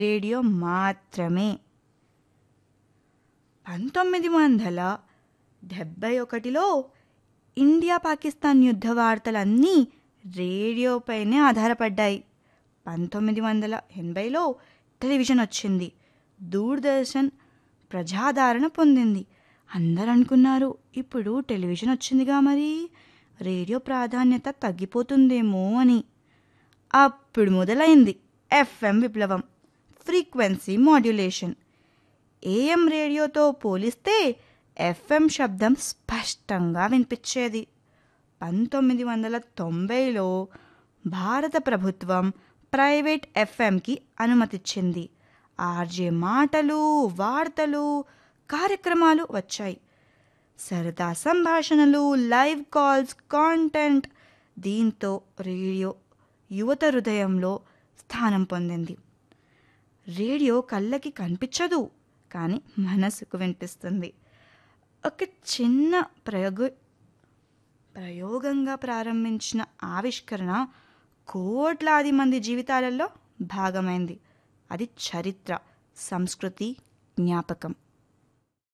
radio మాత్రమే పంతొమ్మిది వందల డెబ్భై ఒకటిలో ఇండియా పాకిస్తాన్ యుద్ధ వార్తలన్నీ రేడియోపైనే ఆధారపడ్డాయి పంతొమ్మిది వందల ఎనభైలో టెలివిజన్ వచ్చింది దూరదర్శన్ ప్రజాదరణ పొందింది అందరు అనుకున్నారు ఇప్పుడు టెలివిజన్ వచ్చిందిగా మరి రేడియో ప్రాధాన్యత తగ్గిపోతుందేమో అని అప్పుడు మొదలైంది ఎఫ్ఎం విప్లవం ఫ్రీక్వెన్సీ మాడ్యులేషన్ ఏఎం రేడియోతో పోలిస్తే ఎఫ్ఎం శబ్దం స్పష్టంగా వినిపించేది పంతొమ్మిది వందల తొంభైలో భారత ప్రభుత్వం ప్రైవేట్ ఎఫ్ఎంకి అనుమతిచ్చింది ఆర్జే మాటలు వార్తలు కార్యక్రమాలు వచ్చాయి సరదా సంభాషణలు లైవ్ కాల్స్ కాంటెంట్ దీంతో రేడియో యువత హృదయంలో స్థానం పొందింది రేడియో కళ్ళకి కనిపించదు కానీ మనసుకు వినిపిస్తుంది ఒక చిన్న ప్రయోగ ప్రయోగంగా ప్రారంభించిన ఆవిష్కరణ కోట్లాది మంది జీవితాలలో భాగమైంది అది చరిత్ర సంస్కృతి జ్ఞాపకం